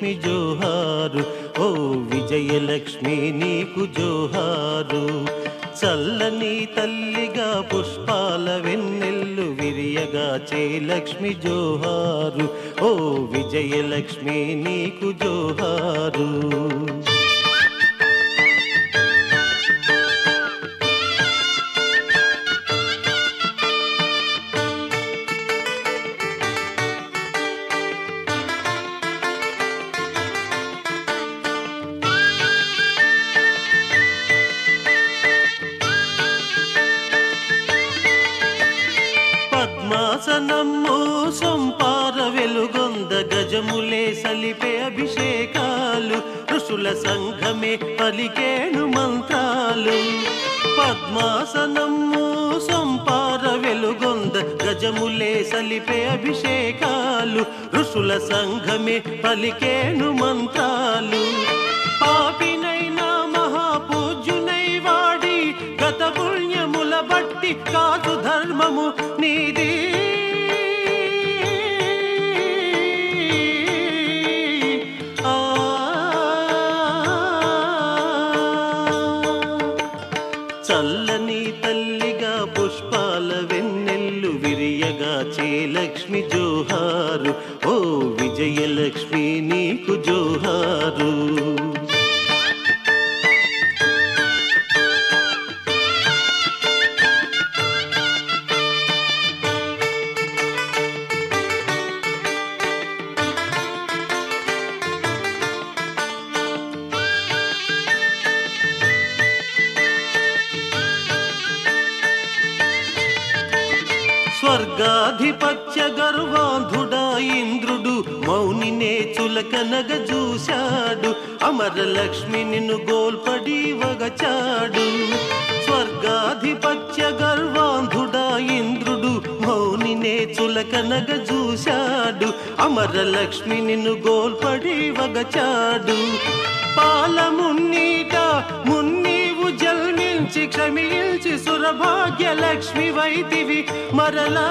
విజయలక్ష్మి జోహారు ఓ విజయలక్ష్మి నీకు జోహారు చల్లని తల్లిగా పుష్పాల వెన్నెల్లు విరియగా లక్ష్మి జోహారు ఓ విజయలక్ష్మి నీకు జోహారు పద్మాసనము సొంపార వెలుగొంద గజములే సలిపే అభిషేకాలు ఋషుల సంఘమే పలికేను మంత్రాలు పద్మాసనము సొంపార వెలుగొంద గజములే సలిపే అభిషేకాలు ఋషుల సంఘమే పలికేను మంత్రాలు పాపినైనా మహాపూజ్యునై వాడి గత పుణ్యముల బట్టి కాదు ధర్మము నీది ఆ చల్లని తల్లిగా పుష్పాల వెన్నెల్లు విరియగా లక్ష్మి జోహారు ఓ విజయలక్ష్మి నీకు జోహారు స్వర్గాధిపత్య గర్వాంధుడా ఇంద్రుడు మౌనినే చులకనగ చూశాడు అమరలక్ష్మి నిన్ను గోల్పడి వగచాడు స్వర్గాధిపత్య గర్వాంధుడా ఇంద్రుడు మౌనినే చులకనగ చూశాడు అమరలక్ష్మి నిన్ను గోల్పడి వగచాడు పాలమున్నీట మున్నీవు జల్మించి క్షమించి సురభాగ్య లక్ష్మి వైతివి మరలా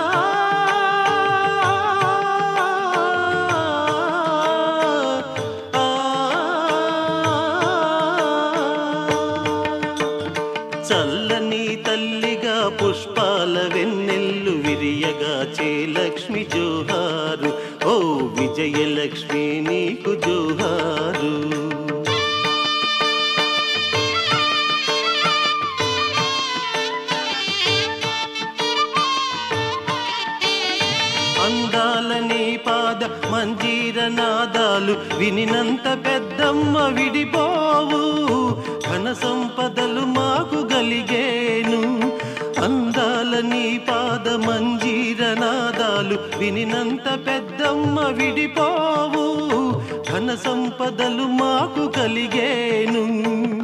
ఆ, చల్లని తల్లిగా పుష్పాల వెన్నెల్లు విరియగా లక్ష్మి జోహారు ఓ విజయలక్ష్మి నీకు జోహారు అందాలని పాద మంజీర నాదాలు వినినంత పెద్దమ్మ విడిపోవు ఘన సంపదలు మాకు గలిగేను అందాలని పాద మంజీర నాదాలు వినినంత పెద్దమ్మ విడిపోవు ఘన సంపదలు మాకు కలిగేను